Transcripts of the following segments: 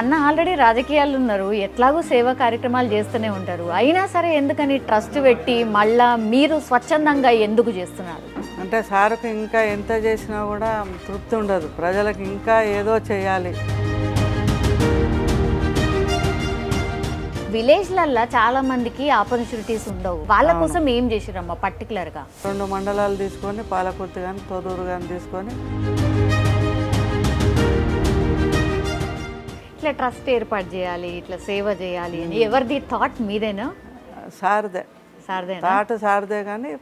అన్న ఆల్రెడీ రాజకీయాలు ఉన్నారు ఎట్లాగో సేవా కార్యక్రమాలు చేస్తూనే ఉంటారు అయినా సరే ఎందుకని ట్రస్ట్ పెట్టి మళ్ళా మీరు స్వచ్ఛందంగా ఎందుకు చేస్తున్నారు అంటే సార్కు ఇంకా ఎంత చేసినా కూడా తృప్తి ఉండదు ప్రజలకు ఇంకా ఏదో చేయాలి విలేజ్లల్లో చాలా మందికి ఆపర్చునిటీస్ ఉండవు వాళ్ళ కోసం ఏం చేసిరమ్మా పర్టికులర్గా రెండు మండలాలు తీసుకొని పాలకుర్తి కానీ తొర్రూరు కానీ తీసుకొని ఇట్లా ట్రస్ట్ ఏర్పాటు చేయాలి ఇట్లా సేవ చేయాలి అని ఎవరిది థాట్ మీదేనా సారదే సార్దేనా తాట సారదే కానీ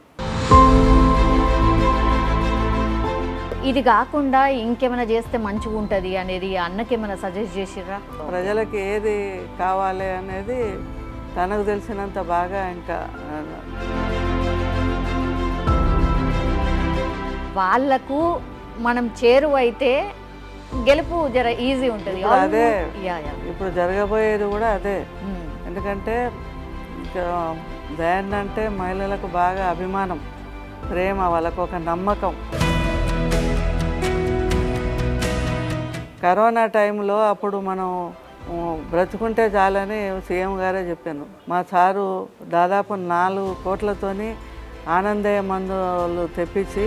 ఇది కాకుండా ఇంకేమైనా చేస్తే మంచిగా ఉంటుంది అనేది అన్నకేమైనా సజెస్ట్ చేసిర్రా ప్రజలకు ఏది కావాలి అనేది తనకు తెలిసినంత బాగా ఇంకా ఆ, వాళ్ళకు మనం చేరువైతే గెలుపు జర ఈజీ ఉంటుంది ఇప్పుడు అదే యా యా ఇప్పుడు జరగబోయేది కూడా అదే మ్మ్. ఎందుకంటే ఇంకా దయాన్ని అంటే మహిళలకు బాగా అభిమానం ప్రేమ వాళ్ళకు ఒక నమ్మకం కరోనా టైంలో అప్పుడు మనం ఉ, బ్రతుకుంటే చాలని సీఎం గారే చెప్పాను మా సారు దాదాపు నాలుగు కోట్లతోని ఆనందయ్య మందులు తెప్పించి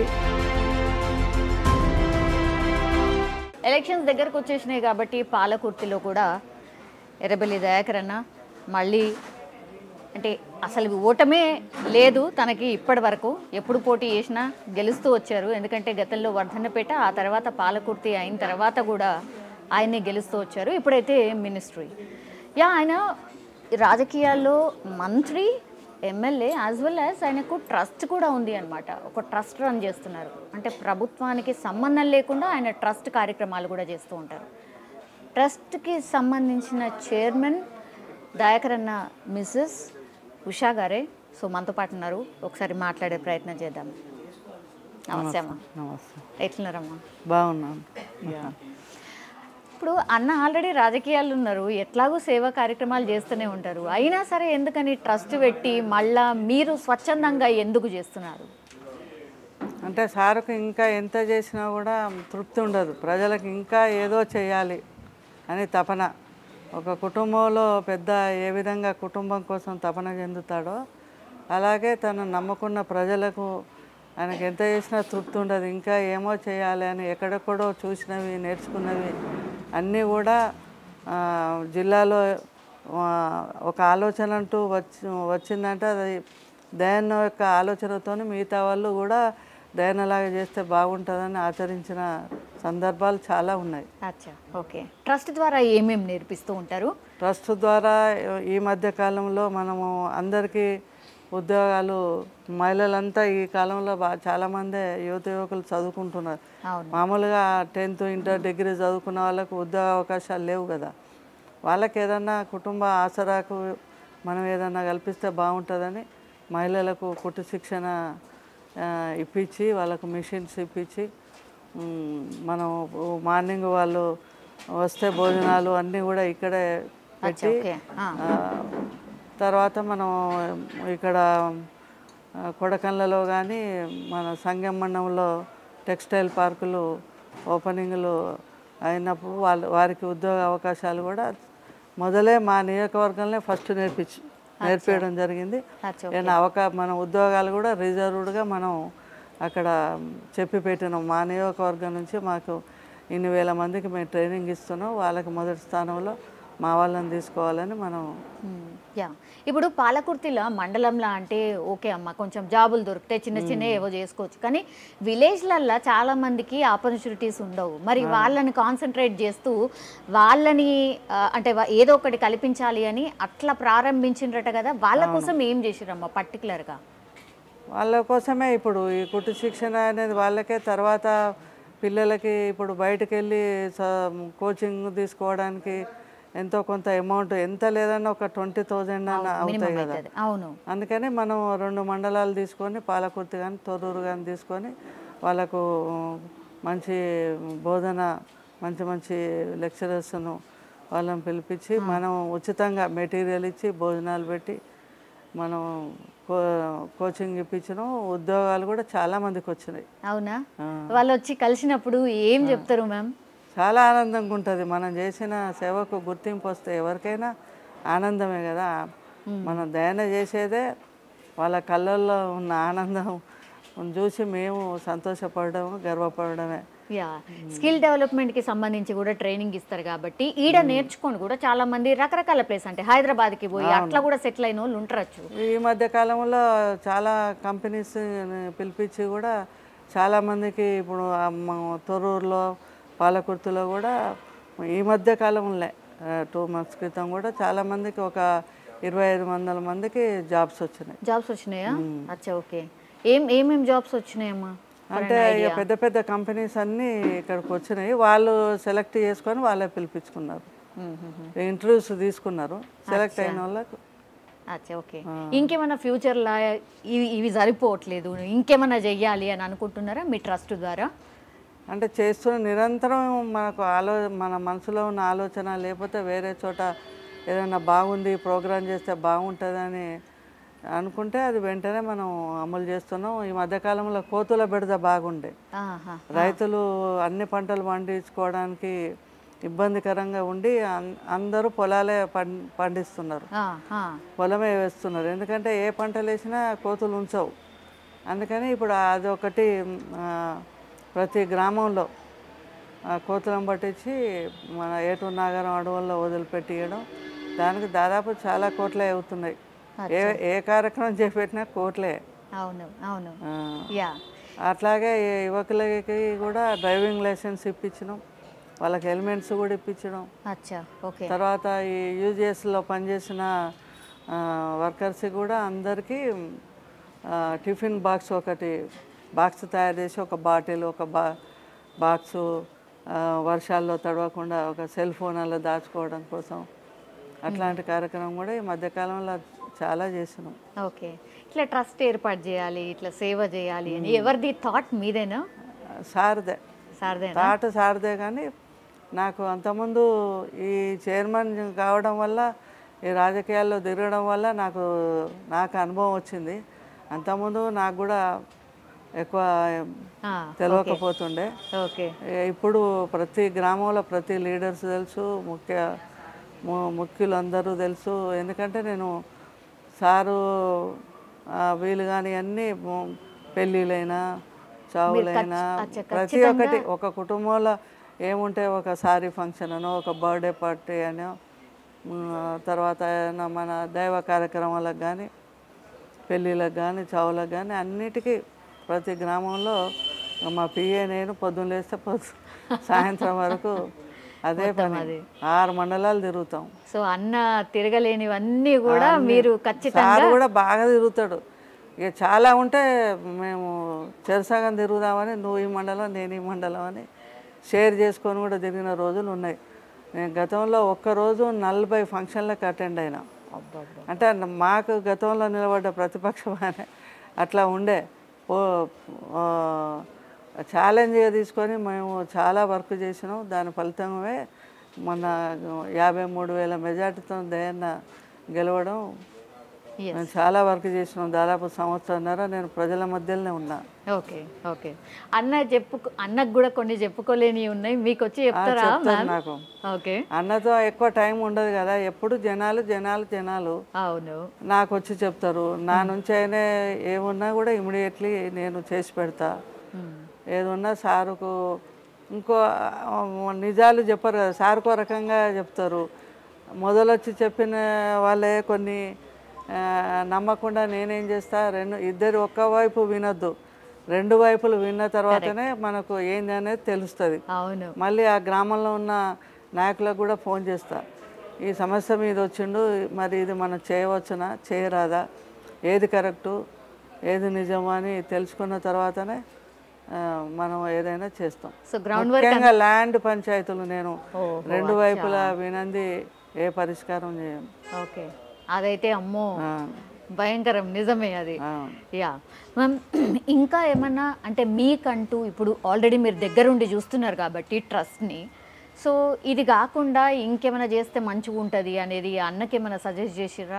ఎలక్షన్స్ దగ్గరకు వచ్చేసినాయి కాబట్టి పాలకుర్తిలో కూడా ఎర్రబెల్లి దయాకర్ అన్న మళ్ళీ అంటే అసలు ఓటమే లేదు తనకి ఇప్పటి వరకు ఎప్పుడు పోటీ చేసినా గెలుస్తూ వచ్చారు ఎందుకంటే గతంలో వర్ధన్నపేట ఆ తర్వాత పాలకుర్తి అయిన తర్వాత కూడా ఆయన్ని గెలుస్తూ వచ్చారు ఇప్పుడైతే మినిస్ట్రీ యా ఆయన రాజకీయాల్లో మంత్రి ఎమ్మెల్యే యాజ్ వెల్ యాజ్ ఆయనకు ట్రస్ట్ కూడా ఉంది అనమాట ఒక ట్రస్ట్ రన్ చేస్తున్నారు అంటే ప్రభుత్వానికి సంబంధం లేకుండా ఆయన ట్రస్ట్ కార్యక్రమాలు కూడా చేస్తూ ఉంటారు ట్రస్ట్కి సంబంధించిన చైర్మన్ దయాకర్ అన్న మిస్సెస్ ఉషా గారే సో మనతో పాటు ఉన్నారు ఒకసారి మాట్లాడే ప్రయత్నం చేద్దాం నమస్తే అమ్మా నమస్తే ఎట్లున్నారమ్మా బాగున్నాను ఇప్పుడు అన్న ఆల్రెడీ రాజకీయాలు ఉన్నారు ఎట్లాగో సేవా కార్యక్రమాలు చేస్తూనే ఉంటారు అయినా సరే ఎందుకని ట్రస్ట్ పెట్టి మళ్ళా మీరు స్వచ్ఛందంగా ఎందుకు చేస్తున్నారు అంటే సార్కు ఇంకా ఎంత చేసినా కూడా తృప్తి ఉండదు ప్రజలకు ఇంకా ఏదో చేయాలి అని తపన ఒక కుటుంబంలో పెద్ద ఏ విధంగా కుటుంబం కోసం తపన చెందుతాడో అలాగే తను నమ్ముకున్న ప్రజలకు ఆయనకు ఎంత చేసినా తృప్తి ఉండదు ఇంకా ఏమో చేయాలి అని ఎక్కడెక్కడో చూసినవి నేర్చుకున్నవి అన్నీ కూడా ఆ, జిల్లాలో ఆ, ఒక ఆలోచన అంటూ వచ్చి వచ్చిందంటే అది దయన్న యొక్క ఆలోచనతో మిగతా వాళ్ళు కూడా దయనలాగా చేస్తే బాగుంటుందని ఆచరించిన సందర్భాలు చాలా ఉన్నాయి అచ్చా ఓకే ట్రస్ట్ ద్వారా ఏమేమి నేర్పిస్తూ ఉంటారు ట్రస్ట్ ద్వారా ఈ మధ్య కాలంలో మనము అందరికీ ఉద్యోగాలు మహిళలంతా ఈ కాలంలో బా చాలామంది యువత యువకులు చదువుకుంటున్నారు అవును మామూలుగా టెన్త్ ఇంటర్ డిగ్రీ చదువుకున్న వాళ్ళకు ఉద్యోగ అవకాశాలు లేవు కదా వాళ్ళకి ఏదన్నా కుటుంబ ఆసరాకు మనం ఏదన్నా కల్పిస్తే బాగుంటుందని మహిళలకు కుట్టు శిక్షణ ఆ, ఇప్పించి వాళ్ళకు మిషన్స్ ఇప్పించి ఉమ్, మనం మార్నింగ్ వాళ్ళు వస్తే భోజనాలు అన్నీ కూడా ఇక్కడే పెట్టి ఓకే ఆ. ఆ, తర్వాత మనం ఇక్కడ ఆ, కొడకన్లలో కానీ మన సంగం మండలంలో టెక్స్టైల్ పార్కులు ఓపెనింగ్లు అయినప్పుడు వాళ్ళు వారికి ఉద్యోగ అవకాశాలు కూడా మొదలే మా నియోజకవర్గంలో ఫస్ట్ నేర్పించి నేర్పించడం జరిగింది అచ్చా ఏమైనా అవకా మన ఉద్యోగాలు కూడా రిజర్వ్డ్గా మనం అక్కడ చెప్పి పెట్టినాం మా నియోజకవర్గం నుంచి మాకు ఇన్ని వేల మందికి మేము ట్రైనింగ్ ఇస్తున్నాం వాళ్ళకి మొదటి స్థానంలో మా వాళ్ళని తీసుకోవాలని మనం మ్మ్. యా ఇప్పుడు పాలకుర్తిలో మండలంలో అంటే ఓకే అమ్మ కొంచెం జాబులు దొరికితే చిన్న చిన్న ఏవో చేసుకోవచ్చు కానీ విలేజ్లల్లో చాలా మందికి ఆపర్చునిటీస్ ఉండవు మరి వాళ్ళని కాన్సన్ట్రేట్ చేస్తూ వాళ్ళని ఆ, అంటే వా- ఏదో ఒకటి కల్పించాలి అని అట్లా ప్రారంభించిండ్రట కదా వాళ్ళ కోసం ఏం చేసిరమ్మా పర్టికులర్గా వాళ్ళ కోసమే ఇప్పుడు ఈ కుట్టు శిక్షణ అనేది వాళ్ళకే తర్వాత పిల్లలకి ఇప్పుడు బయటకు వెళ్ళి స- కోచింగ్ తీసుకోవడానికి ఎంతో కొంత అమౌంట్ ఎంత లేదన్నా ఒక ట్వంటీ థౌజండ్ అన్న అవుతాయి కదా అవుతుంది అవును అందుకని మనం రెండు మండలాలు తీసుకొని పాలకుర్తి కానీ తొర్రూరు కానీ తీసుకొని వాళ్ళకు మంచి బోధన మంచి మంచి లెక్చరర్స్ను వాళ్ళని పిలిపించి మనం ఉచితంగా మెటీరియల్ ఇచ్చి భోజనాలు పెట్టి మనం కో కోచింగ్ ఇప్పించడం ఉద్యోగాలు కూడా చాలా మందికి వచ్చినాయి అవునా ఆ. వాళ్ళు వచ్చి కలిసినప్పుడు ఏం చెప్తారు మ్యామ్ చాలా ఆనందంగా ఉంటుంది మనం చేసిన సేవకు గుర్తింపు వస్తే ఎవరికైనా ఆనందమే కదా మనం దయన చేసేదే వాళ్ళ కళ్ళల్లో ఉన్న ఆనందం చూసి మేము సంతోషపడడం గర్వపడడమే యా స్కిల్ డెవలప్మెంట్కి సంబంధించి కూడా ట్రైనింగ్ ఇస్తారు కాబట్టి ఈడ నేర్చుకొని కూడా చాలా మంది రకరకాల ప్లేస్ అంటే హైదరాబాద్కి పోయి అట్లా కూడా సెటిల్ అయిన వాళ్ళు ఉంటారచ్చు ఈ మధ్య కాలంలో చాలా కంపెనీస్ పిలిపించి కూడా చాలామందికి ఇప్పుడు ఆ మన తొర్రూరులో పాలకుర్తిలో కూడా ఈ మధ్య కాలంలో టూ మంత్స్ క్రితం కూడా చాలామందికి ఒక ఇరవై ఐదు వందల మందికి జాబ్స్ వచ్చినాయి జాబ్స్ వచ్చినాయా అచ్చా ఓకే ఏం ఏమేం జాబ్స్ వచ్చినాయమ్మా అంటే ఇక పెద్ద పెద్ద కంపెనీస్ అన్నీ ఇక్కడికి వచ్చినాయి వాళ్ళు సెలెక్ట్ చేసుకొని వాళ్ళే పిలిపించుకున్నారు ఇంటర్వ్యూస్ తీసుకున్నారు సెలెక్ట్ అయిన వాళ్ళకు అచ్చా ఓకే ఇంకేమైనా ఫ్యూచర్లో ఇవి ఇవి సరిపోవట్లేదు ఇంకేమైనా చెయ్యాలి అని అనుకుంటున్నారా మీ ట్రస్ట్ ద్వారా అంటే చేస్తున్న నిరంతరం మనకు ఆలో మన మనసులో ఉన్న ఆలోచన లేకపోతే వేరే చోట ఏదైనా బాగుంది ప్రోగ్రామ్ చేస్తే బాగుంటుందని అనుకుంటే అది వెంటనే మనం అమలు చేస్తున్నాం ఈ మధ్యకాలంలో కోతుల బెడద బాగుండే ఆహా రైతులు అన్ని పంటలు పండించుకోవడానికి ఇబ్బందికరంగా ఉండి అన్- అందరూ పొలాలే పం పండిస్తున్నారు ఆహా. పొలమే వేస్తున్నారు ఎందుకంటే ఏ పంటలు వేసినా కోతులు ఉంచవు అందుకని ఇప్పుడు అదొకటి ఆ, ప్రతి గ్రామంలో ఆ, కోతులను పట్టించి మన ఏటు నాగరం అడవుల్లో వదిలిపెట్టియడం దానికి దాదాపు చాలా కోట్లే అవుతున్నాయి ఏ ఏ కార్యక్రమం చేపెట్టినా కోట్లే అవును అవును ఆ, యా అట్లాగే ఈ యువకులకి కూడా డ్రైవింగ్ లైసెన్స్ ఇప్పించడం వాళ్ళకి హెల్మెట్స్ కూడా ఇప్పించడం అచ్చా ఓకే తర్వాత ఈ యూజిఎస్లో పనిచేసిన వర్కర్స్కి కూడా అందరికీ ఆ, టిఫిన్ బాక్స్ ఒకటి బాక్స్ తయారు చేసి ఒక బాటిల్ ఒక బా బాక్సు ఆ, వర్షాల్లో తడవకుండా ఒక సెల్ ఫోన్ అలా దాచుకోవడం కోసం అట్లాంటి కార్యక్రమం కూడా ఈ మధ్యకాలంలో చాలా చేసినాం ఓకే ఇట్లా ట్రస్ట్ ఏర్పాటు చేయాలి ఇట్లా సేవ చేయాలి అని ఎవరిది థాట్ మీదేనా సారదే సార్దేనా తాట సారదే కానీ నాకు అంతకుముందు ఈ చైర్మన్ కావడం వల్ల ఈ రాజకీయాల్లో తిరగడం వల్ల నాకు నాకు అనుభవం వచ్చింది అంతకుముందు నాకు కూడా ఎక్కువ ఆ, తెలియకపోతుండే ఓకే ఏ- ఇప్పుడు ప్రతి గ్రామంలో ప్రతి లీడర్స్ తెలుసు ముఖ్య ము- ముఖ్యులు అందరూ తెలుసు ఎందుకంటే నేను సారు ఆ, వీలు కానీ అన్నీ ము- పెళ్ళిళ్ళైనా చావులైనా అచ్చా, ప్రతి ఒక్కటి ఒక కుటుంబంలో ఏముంటే ఒక సారీ ఫంక్షన్ అనో ఒక బర్త్డే పార్టీ అనో ఉమ్, తర్వాత ఏదైనా మన దైవ కార్యక్రమాలకు కానీ పెళ్ళిళ్ళకి కానీ చావులకు కానీ అన్నిటికీ ప్రతి గ్రామంలో మా పిఏ నేను పొద్దున్న లేస్తే పొద్దు సాయంత్రం వరకు అదే పని ఆరు మండలాలు తిరుగుతాం సో అన్న తిరగలేనివన్నీ కూడా మీరు ఖచ్చితంగా సార్ కూడా బాగా తిరుగుతాడు ఇక చాలా ఉంటే మేము చెరసగం తిరుగుదామని నువ్వు ఈ మండలం నేను ఈ మండలం అని షేర్ చేసుకొని కూడా తిరిగిన రోజులు ఉన్నాయి నేను గతంలో ఒక్కరోజు నలభై ఫంక్షన్లకు అటెండ్ అయినా అంటే మాకు గతంలో నిలబడ్డ ప్రతిపక్షం అట్లా ఉండే ఓ ఆ, ఛాలెంజ్గా తీసుకొని మేము చాలా వర్క్ చేసినాం దాని ఫలితమే మొన్న యాభై మూడు వేల మెజార్టీతో దయన్న గెలవడం Yes. మేము చాలా వర్క్ చేసినాం దాదాపు సంవత్సరంన్నర నేను ప్రజల మధ్యలోనే ఉన్నా ఓకే ఓకే అన్న చెప్పు అన్నకు కూడా కొన్ని చెప్పుకోలేని ఉన్నాయి మీకు వచ్చి చెప్తారా చెప్తారు మ్యామ్ నాకు ఓకే అన్నతో ఎక్కువ టైం ఉండదు కదా ఎప్పుడు జనాలు జనాలు జనాలు అవును నాకు వచ్చి చెప్తారు నా నుంచి అయినా ఏమున్నా కూడా ఇమీడియట్లీ నేను చేసి పెడతా ఏదున్నా సారుకు ఇంకో ఆ, నిజాలు చెప్పరు కదా సార్కో రకంగా చెప్తారు మొదలొచ్చి చెప్పిన వాళ్ళే కొన్ని ఆ, నమ్మకుండా నేనేం చేస్తా రెండు ఇద్దరు ఒక్క వైపు వినొద్దు రెండు వైపులు విన్న తర్వాతనే మనకు ఏంది అనేది తెలుస్తుంది అవును మళ్ళీ ఆ గ్రామంలో ఉన్న నాయకులకు కూడా ఫోన్ చేస్తా ఈ సమస్య మీద వచ్చిండు మరి ఇది మనం చేయవచ్చునా చేయరాదా ఏది కరెక్టు ఏది నిజము అని తెలుసుకున్న తర్వాతనే ఆ, మనం ఏదైనా చేస్తాం సో గ్రౌండ్ వర్క్ ముఖ్యంగా ల్యాండ్ పంచాయతీలు నేను ఓహో, రెండు వైపులా వినంది ఏ పరిష్కారం చేయను ఓకే అదైతే అమ్మో ఆ, భయంకరం నిజమే అది ఆ. యా మ్యామ్ ఇంకా ఏమన్నా అంటే మీకంటూ ఇప్పుడు ఆల్రెడీ మీరు దగ్గరుండి చూస్తున్నారు కాబట్టి ట్రస్ట్ని సో ఇది కాకుండా ఇంకేమైనా చేస్తే మంచిగా ఉంటుంది అనేది అన్నకి ఏమైనా సజెస్ట్ చేసిర్రా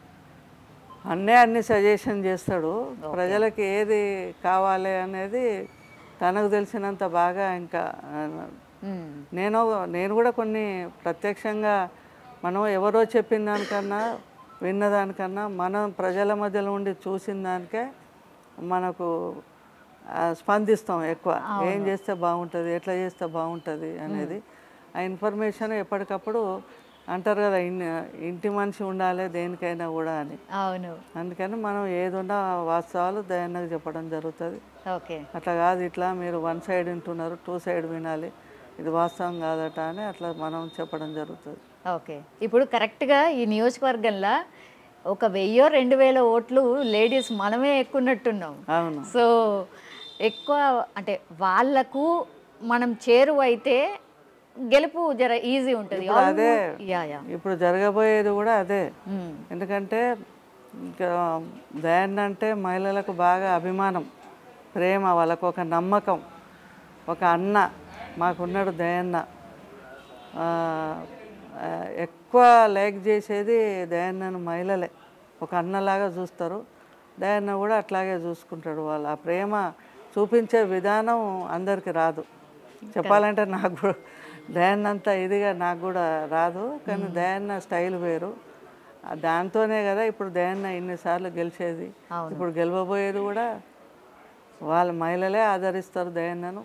అన్నీ అన్ని సజెషన్ చేస్తాడు ప్రజలకి ఏది కావాలి అనేది తనకు తెలిసినంత బాగా ఇంకా ఆ, మ్మ్. నేను నేను కూడా కొన్ని ప్రత్యక్షంగా మనం ఎవరో చెప్పిన దానికన్నా విన్నదానికన్నా మనం ప్రజల మధ్యలో ఉండి చూసిన దానికే మనకు ఆ, స్పందిస్తాం ఎక్కువ ఏం చేస్తే బాగుంటుంది ఎట్లా చేస్తే బాగుంటుంది అనేది ఆ ఇన్ఫర్మేషన్ ఎప్పటికప్పుడు అంటారు కదా ఇన్ ఇంటి మనిషి ఉండాలి దేనికైనా కూడా అని అవును అందుకని మనం ఏదున్నా వాస్తవాలు దయాన్నకు చెప్పడం జరుగుతుంది ఓకే అట్లా కాదు ఇట్లా మీరు వన్ సైడ్ వింటున్నారు టూ సైడ్ వినాలి ఇది వాస్తవం కాదట అని అట్లా మనం చెప్పడం జరుగుతుంది ఓకే ఇప్పుడు కరెక్ట్గా ఈ నియోజకవర్గంలో ఒక వెయ్యో రెండు వేల ఓట్లు లేడీస్ మనమే ఎక్కున్నట్టున్నాం అవును సో ఎక్కువ అంటే వాళ్ళకు మనం చేరువైతే గెలుపు జర ఈజీ ఉంటుంది అదే. యా యా ఇప్పుడు జరగబోయేది కూడా అదే మ్మ్. ఎందుకంటే ఇంకా దయాన్న అంటే మహిళలకు బాగా అభిమానం ప్రేమ వాళ్ళకు ఒక నమ్మకం ఒక అన్న మాకున్నాడు దయన్న ఆ, ఆ, ఎక్కువ లైక్ చేసేది దయాన్నను మహిళలే ఒక అన్నలాగా చూస్తారు దయాన్న కూడా అట్లాగే చూసుకుంటాడు వాళ్ళు ఆ ప్రేమ చూపించే విధానం అందరికీ రాదు చెప్పాలంటే నాకు కూడా దయాన్న అంత ఇదిగా నాకు కూడా రాదు కానీ దయాన్న స్టైల్ వేరు ఆ దాంతోనే కదా ఇప్పుడు దయాన్న ఇన్నిసార్లు గెలిచేది ఇప్పుడు గెలవబోయేది కూడా వాళ్ళ మహిళలే ఆదరిస్తారు దయాన్నను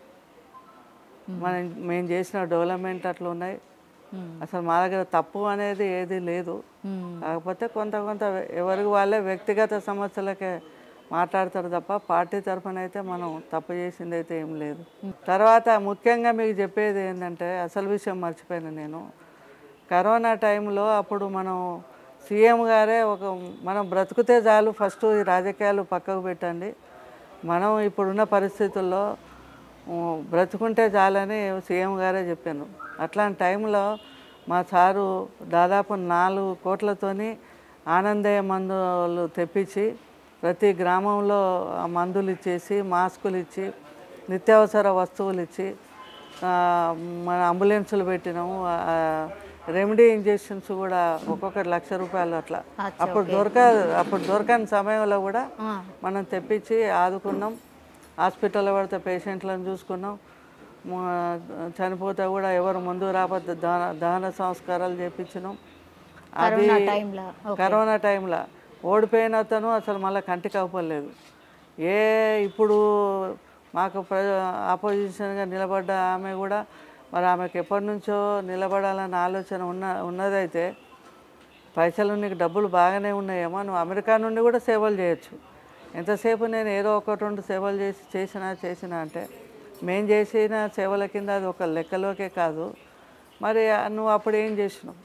మనం మేము చేసిన డెవలప్మెంట్ అట్లా ఉన్నాయి అసలు మా దగ్గర తప్పు అనేది ఏది లేదు మ్మ్. కాకపోతే కొంత కొంత ఎవరికి వాళ్ళే వ్యక్తిగత సమస్యలకే మాట్లాడతారు తప్ప పార్టీ తరఫున అయితే మనం తప్పు చేసింది అయితే ఏం లేదు తర్వాత ముఖ్యంగా మీకు చెప్పేది ఏంటంటే అసలు విషయం మర్చిపోయాను నేను కరోనా టైంలో అప్పుడు మనం సీఎం గారే ఒక మనం బ్రతుకుతే చాలు ఫస్ట్ ఈ రాజకీయాలు పక్కకు పెట్టండి మనం ఇప్పుడున్న పరిస్థితుల్లో ఉమ్, బ్రతుకుంటే చాలని సీఎం గారే చెప్పాను అట్లాంటి టైంలో మా సారు దాదాపు నాలుగు కోట్లతోని ఆనందయ్య మందులు తెప్పించి ప్రతి గ్రామంలో ఆ మందులు ఇచ్చేసి మాస్కులు ఇచ్చి నిత్యావసర వస్తువులు ఇచ్చి ఆ, మన అంబులెన్సులు పెట్టినాము ఆ, రెమెడీ ఇంజెక్షన్స్ కూడా ఒక్కొక్కటి లక్ష రూపాయలు అట్లా అప్పుడు దొరక అప్పుడు దొరకని సమయంలో కూడా ఆ, మనం తెప్పించి ఆదుకున్నాం హాస్పిటల్లో పడితే పేషెంట్లను చూసుకున్నాం మ- చనిపోతే కూడా ఎవరు ముందు రాకపోతే దహన దహన సంస్కారాలు చేపించినాం అది కరోనా టైంలో కరోనా టైంలో ఓడిపోయిన అతను అసలు మళ్ళీ కంటికి అవ్వలేదు ఏ ఇప్పుడు మాకు ప్ర ఆపోజిషన్గా నిలబడ్డ ఆమె కూడా మరి ఆమెకు ఎప్పటి నుంచో నిలబడాలన్న ఆలోచన ఉన్న ఉన్నదైతే పైసలు నీకు డబ్బులు బాగానే ఉన్నాయేమో నువ్వు అమెరికా నుండి కూడా సేవలు చేయొచ్చు ఎంతసేపు నేను ఏదో ఒకటి రెండు సేవలు చేసి చేసినా చేసినా అంటే మేము చేసిన సేవల కింద అది ఒక లెక్కలోకే కాదు మరి నువ్వు అప్పుడు ఏం చేసినావు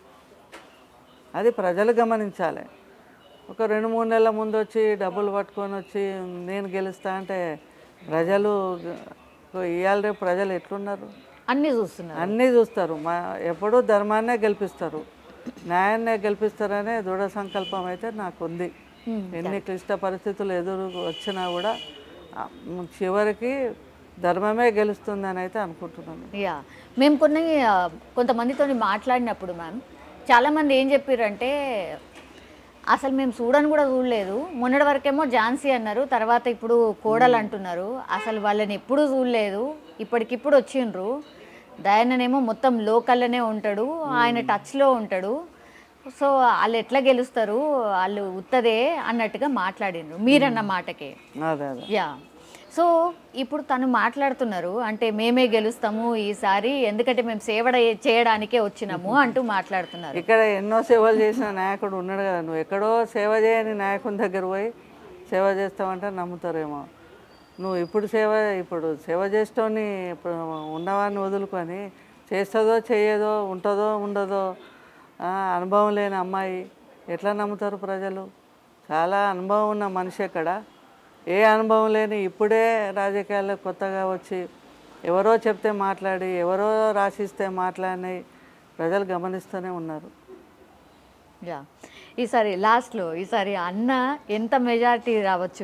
అది ప్రజలు గమనించాలి ఒక రెండు మూడు నెలల ముందు వచ్చి డబ్బులు పట్టుకొని వచ్చి నేను గెలుస్తా అంటే ప్రజలు ఇవాళ రేపు ప్రజలు ఎట్లున్నారు అన్నీ చూస్తున్నారు అన్నీ చూస్తారు మా ఎప్పుడూ ధర్మాన్నే గెలిపిస్తారు న్యాయాన్నే గెలిపిస్తారనే దృఢ సంకల్పం అయితే నాకు ఉంది ఎన్ని క్లిష్ట పరిస్థితులు ఎదురు వచ్చినా కూడా ఆ, చివరికి ధర్మమే గెలుస్తుందని అయితే అనుకుంటున్నాను యా మేము కొన్ని ఆ, కొంతమందితో మాట్లాడినప్పుడు మ్యామ్ చాలామంది ఏం చెప్పారంటే అసలు మేము చూడని కూడా చూడలేదు మొన్నటి వరకేమో ఝాన్సీ అన్నారు తర్వాత ఇప్పుడు కోడలు అంటున్నారు అసలు వాళ్ళని ఎప్పుడూ చూడలేదు ఇప్పటికిప్పుడు వచ్చిండ్రు దయాన్ననేమో మొత్తం లోకల్లోనే ఉంటాడు ఆయన టచ్లో ఉంటాడు సో వాళ్ళు ఎట్లా గెలుస్తారు వాళ్ళు ఉత్తదే అన్నట్టుగా మాట్లాడిండ్రు మీరన్న మాటకే అదే అదే యా సో ఇప్పుడు తను మాట్లాడుతున్నారు అంటే మేమే గెలుస్తాము ఈసారి ఎందుకంటే మేము సేవ చేయడానికే వచ్చినాము అంటూ మాట్లాడుతున్నారు ఇక్కడ ఎన్నో సేవలు చేసిన నాయకుడు ఉన్నాడు కదా నువ్వు ఎక్కడో సేవ చేయని నాయకుని దగ్గర పోయి సేవ చేస్తావంటే నమ్ముతారేమో నువ్వు ఇప్పుడు సేవ ఇప్పుడు సేవ చేసేటోని ఇప్పుడు ఉన్నవాడిని వదులుకొని చేస్తుందో చేయదో ఉంటుందో ఉండదో ఆ, అనుభవం లేని అమ్మాయి ఎట్లా నమ్ముతారు ప్రజలు చాలా అనుభవం ఉన్న మనిషి ఎక్కడ ఏ అనుభవం లేని ఇప్పుడే రాజకీయాల్లో కొత్తగా వచ్చి ఎవరో చెప్తే మాట్లాడి ఎవరో రాసిస్తే మాట్లాడినాయి ప్రజలు గమనిస్తూనే ఉన్నారు యా ఈసారి లాస్ట్లో ఈసారి అన్న ఎంత మెజారిటీ రావచ్చు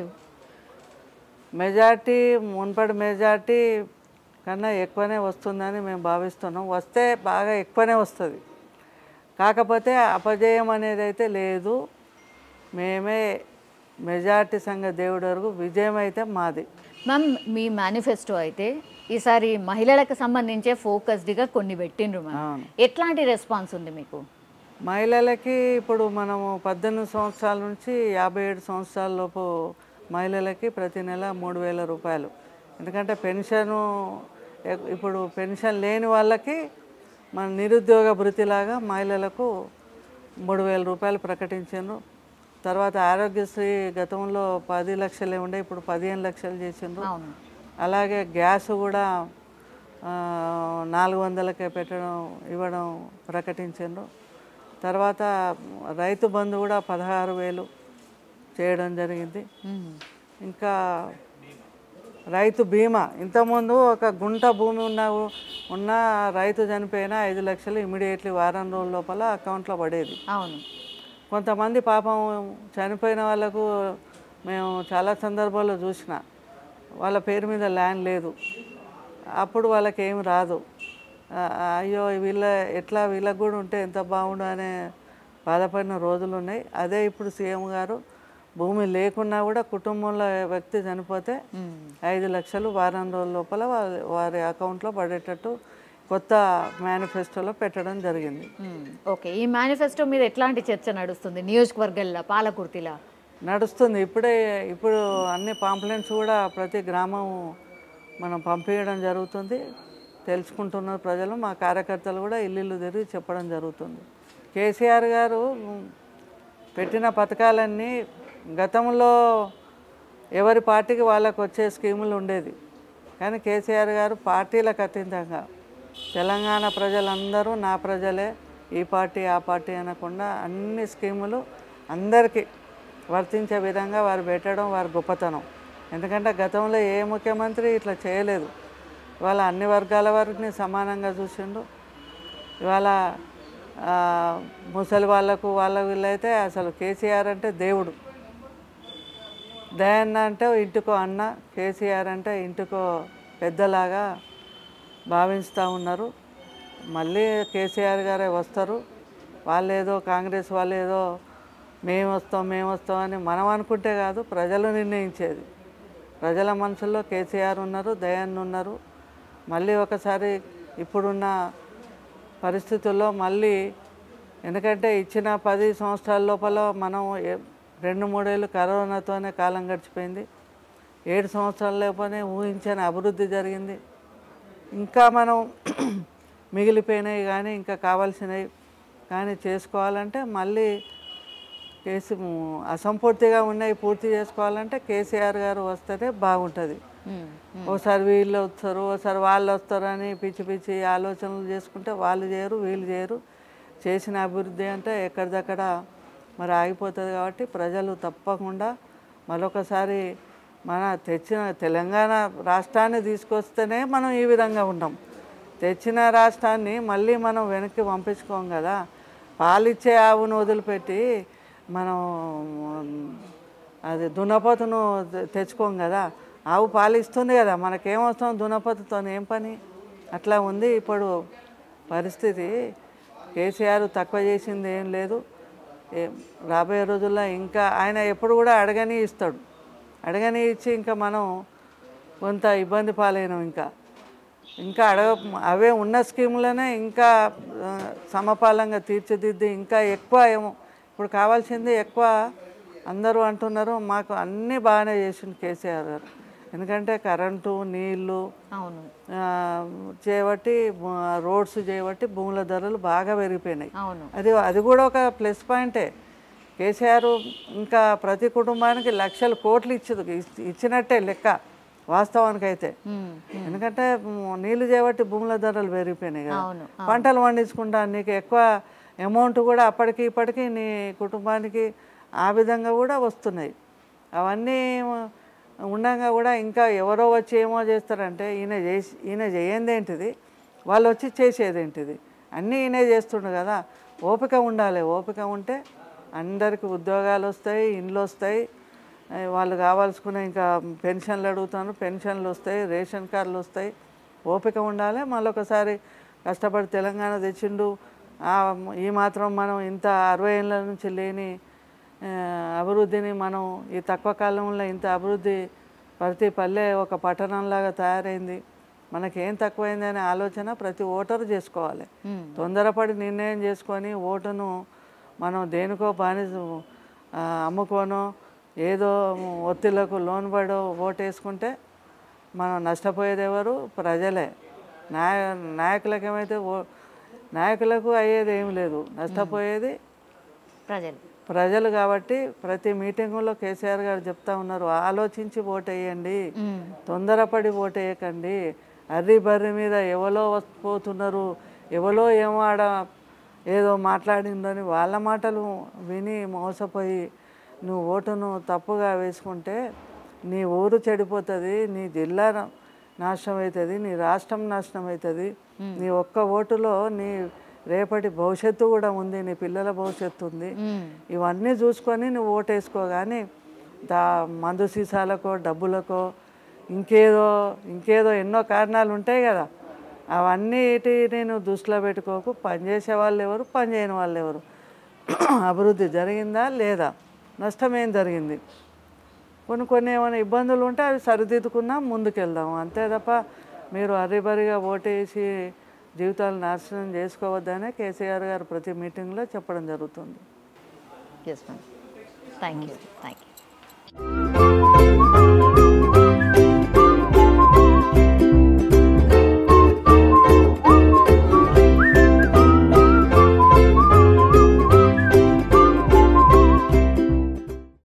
మెజార్టీ మున్పటి మెజార్టీ కన్నా ఎక్కువనే వస్తుందని మేము భావిస్తున్నాం వస్తే బాగా ఎక్కువనే వస్తుంది కాకపోతే అపజయం అనేది అయితే లేదు మేమే మెజార్టీ సంఘ దేవుడి వరకు విజయం అయితే మాది మ్యామ్ మీ మేనిఫెస్టో అయితే ఈసారి మహిళలకు సంబంధించే ఫోకస్డ్గా కొన్ని పెట్టిండ్రు మనం అవును. ఎట్లాంటి రెస్పాన్స్ ఉంది మీకు మహిళలకి ఇప్పుడు మనము పద్దెనిమిది సంవత్సరాల నుంచి యాభై ఏడు సంవత్సరాల లోపు మహిళలకి ప్రతి నెల మూడు వేల రూపాయలు ఎందుకంటే పెన్షను ఎ- ఇప్పుడు పెన్షన్ లేని వాళ్ళకి మన నిరుద్యోగ భృతిలాగా మహిళలకు మూడు వేల రూపాయలు ప్రకటించారు తర్వాత ఆరోగ్యశ్రీ గతంలో పది లక్షలే ఉండే ఇప్పుడు పదిహేను లక్షలు చేసిండ్రు అవును అలాగే గ్యాస్ కూడా ఆ, నాలుగు వందలకే పెట్టడం ఇవ్వడం ప్రకటించారు తర్వాత రైతు బంధు కూడా పదహారు వేలు చేయడం జరిగింది మ్మ్. ఇంకా రైతు బీమా ఇంతకుముందు ఒక గుంట భూమి ఉన్న ఉన్న రైతు చనిపోయినా ఐదు లక్షలు ఇమీడియట్లీ వారం రోజుల లోపల అకౌంట్లో పడేది అవును కొంతమంది పాపం చనిపోయిన వాళ్ళకు మేము చాలా సందర్భాల్లో చూసిన వాళ్ళ పేరు మీద ల్యాండ్ లేదు అప్పుడు వాళ్ళకి ఏం రాదు ఆ, అయ్యో వీళ్ళ ఎట్లా వీళ్ళకి కూడా ఉంటే ఎంత బాగుండు అనే బాధపడిన రోజులు ఉన్నాయి అదే ఇప్పుడు సీఎం గారు భూమి లేకున్నా కూడా కుటుంబంలో వ్యక్తి చనిపోతే మ్మ్. ఐదు లక్షలు వారం రోజుల లోపల వారి వారి అకౌంట్లో పడేటట్టు కొత్త మేనిఫెస్టోలో పెట్టడం జరిగింది మ్మ్. ఓకే ఈ మేనిఫెస్టో మీద ఎట్లాంటి చర్చ నడుస్తుంది నియోజకవర్గాల్లో పాలకుర్తిలా నడుస్తుంది ఇప్పుడే ఇప్పుడు అన్ని పాంప్లెంట్స్ కూడా ప్రతి గ్రామం మనం పంపించడం జరుగుతుంది తెలుసుకుంటున్నారు ప్రజలు మా కార్యకర్తలు కూడా ఇల్లు తిరిగి చెప్పడం జరుగుతుంది కేసీఆర్ గారు ఉమ్, పెట్టిన పథకాలన్నీ గతంలో ఎవరి పార్టీకి వాళ్ళకు వచ్చే స్కీములు ఉండేది కానీ కేసీఆర్ గారు పార్టీలకు అతీతంగా తెలంగాణ ప్రజలందరూ నా ప్రజలే ఈ పార్టీ ఆ పార్టీ అనకుండా అన్ని స్కీములు అందరికీ వర్తించే విధంగా వారు పెట్టడం వారి గొప్పతనం ఎందుకంటే గతంలో ఏ ముఖ్యమంత్రి ఇట్లా చేయలేదు ఇవాళ అన్ని వర్గాల వారిని సమానంగా చూసిండు ఇవాళ ఆ, ముసలి వాళ్ళకు వాళ్ళ వీళ్ళైతే అసలు కేసీఆర్ అంటే దేవుడు దయన్న అంటే ఇంటికో అన్న కేసీఆర్ అంటే ఇంటికో పెద్దలాగా భావిస్తూ ఉన్నారు మళ్ళీ కేసీఆర్ గారే వస్తారు వాళ్ళు ఏదో కాంగ్రెస్ వాళ్ళు ఏదో మేము వస్తాం మేము వస్తాం అని మనం అనుకుంటే కాదు ప్రజలు నిర్ణయించేది ప్రజల మనసుల్లో కేసీఆర్ ఉన్నారు దయాన్ని ఉన్నారు మళ్ళీ ఒకసారి ఇప్పుడున్న పరిస్థితుల్లో మళ్ళీ ఎందుకంటే ఇచ్చిన పది సంవత్సరాల లోపల మనం ఏ- రెండు మూడేళ్ళు కరోనాతోనే కాలం గడిచిపోయింది ఏడు సంవత్సరాల లోపలనే ఊహించని అభివృద్ధి జరిగింది ఇంకా మనం మిగిలిపోయినాయి కానీ ఇంకా కావాల్సినవి కానీ చేసుకోవాలంటే మళ్ళీ కేసీ అసంపూర్తిగా ఉన్నాయి పూర్తి చేసుకోవాలంటే కేసీఆర్ గారు వస్తేనే బాగుంటుంది మ్మ్. ఓసారి వీళ్ళు వస్తారు ఓసారి వాళ్ళు వస్తారు అని పిచ్చి పిచ్చి ఆలోచనలు చేసుకుంటే వాళ్ళు చేయరు వీళ్ళు చేయరు చేసిన అభివృద్ధి అంటే ఎక్కడిదక్కడ మరి ఆగిపోతుంది కాబట్టి ప్రజలు తప్పకుండా మరొకసారి మన తెచ్చిన తెలంగాణ రాష్ట్రాన్ని తీసుకొస్తేనే మనం ఈ విధంగా ఉన్నాం తెచ్చిన రాష్ట్రాన్ని మళ్ళీ మనం వెనక్కి పంపించుకోం కదా పాలిచ్చే ఆవును వదిలిపెట్టి మనం అది దున్నపోతును తె- తెచ్చుకోం కదా ఆవు పాలు ఇస్తుంది కదా మనకేమవసరం దున్నపోతుతో ఏం పని అట్లా ఉంది ఇప్పుడు పరిస్థితి కేసీఆర్ తక్కువ చేసింది ఏం లేదు ఏ- రాబోయే రోజుల్లో ఇంకా ఆయన ఎప్పుడు కూడా అడగని ఇస్తాడు అడగని ఇచ్చి ఇంకా మనం కొంత ఇబ్బంది పాలైనాం ఇంకా ఇంకా అడగ అవే ఉన్న స్కీములనే ఇంకా ఆ, సమపాలంగా తీర్చిదిద్ది ఇంకా ఎక్కువ ఏమో ఇప్పుడు కావాల్సింది ఎక్కువ అందరూ అంటున్నారు మాకు అన్నీ బాగానే చేసిండు కేసీఆర్ గారు ఎందుకంటే కరెంటు నీళ్ళు అవును ఆ, చేయబట్టి భూ- రోడ్స్ చేయబట్టి భూముల ధరలు బాగా పెరిగిపోయినాయి అవును అది అది కూడా ఒక ప్లస్ పాయింటే కేసీఆర్ ఇంకా ప్రతి కుటుంబానికి లక్షల కోట్లు ఇచ్చదు ఇచ్చినట్టే లెక్క వాస్తవానికి అయితే మ్మ్. ఎందుకంటే మ్, నీళ్లు చేయబట్టి భూముల ధరలు పెరిగిపోయినాయి కదా అవును పంటలు పండించుకుంటా నీకు ఎక్కువ అమౌంట్ కూడా అప్పటికి ఇప్పటికి నీ కుటుంబానికి ఆ విధంగా కూడా వస్తున్నాయి అవన్నీ ఉండగా కూడా ఇంకా ఎవరో వచ్చి ఏమో చేస్తారంటే ఈయన చేసి ఈయన చేయంది ఏంటిది వాళ్ళు వచ్చి చేసేది ఏంటిది అన్నీ ఈయనే చేస్తుండు కదా ఓపిక ఉండాలి ఓపిక ఉంటే అందరికి ఉద్యోగాలు వస్తాయి ఇండ్లు వస్తాయి ఆ, వాళ్ళు కావాల్సుకునే ఇంకా పెన్షన్లు అడుగుతాను పెన్షన్లు వస్తాయి రేషన్ కార్డులు వస్తాయి ఓపిక ఉండాలి మళ్ళొకసారి కష్టపడి తెలంగాణ తెచ్చిండు ఆ, ఈ మాత్రం మనం ఇంత అరవై ఏళ్ళ నుంచి లేని ఆ, అభివృద్ధిని మనం ఈ తక్కువ కాలంలో ఇంత అభివృద్ధి ప్రతి పల్లె ఒక పట్టణంలాగా తయారైంది మనకి ఏం తక్కువైంది అనే ఆలోచన ప్రతి ఓటరు చేసుకోవాలి మ్మ్. తొందరపడి నిర్ణయం చేసుకొని ఓటును మనం దేనికో బానిస ఆ, అమ్ముకోనో ఏదో ఒత్తిళ్లకు లోన్పడో ఓటు వేసుకుంటే మనం నష్టపోయేది ఎవరు ప్రజలే నాయ నాయకులకు ఏమైతే ఓ నాయకులకు అయ్యేది ఏం లేదు నష్టపోయేది ప్రజలు ప్రజలు కాబట్టి ప్రతి మీటింగులో కేసీఆర్ గారు చెప్తా ఉన్నారు ఆలోచించి ఓటు వేయండి మ్మ్. తొందరపడి ఓటు వేయకండి అర్రి బర్రి మీద ఎవరో పోతున్నారు ఎవరో ఏమో ఆడ ఏదో మాట్లాడిందని వాళ్ళ మాటలు విని మోసపోయి నువ్వు ఓటును తప్పుగా వేసుకుంటే నీ ఊరు చెడిపోతుంది నీ జిల్లా నా- నాశనం అవుతుంది నీ రాష్ట్రం నాశనం అవుతుంది నీ ఒక్క ఓటులో నీ రేపటి భవిష్యత్తు కూడా ఉంది నీ పిల్లల భవిష్యత్తు ఉంది మ్మ్. ఇవన్నీ చూసుకొని నువ్వు ఓటేసుకో కానీ దా మందు సీసాలకో డబ్బులకో ఇంకేదో ఇంకేదో ఎన్నో కారణాలు ఉంటాయి కదా అవన్నిటిని నువ్వు దృష్టిలో పెట్టుకోకు పనిచేసే వాళ్ళు ఎవరు పని చేయని వాళ్ళు ఎవరు అభివృద్ధి జరిగిందా లేదా నష్టం ఏం జరిగింది కొన్ని కొన్ని ఏమైనా ఇబ్బందులు ఉంటే అవి సరిదిద్దుకున్నా ముందుకెళ్దాం అంతే తప్ప మీరు హరిబరిగా ఓటేసి జీవితాలు నాశనం చేసుకోవద్దనే కేసీఆర్ గారు ప్రతి మీటింగ్లో చెప్పడం జరుగుతుంది yes ma'am thank you thank you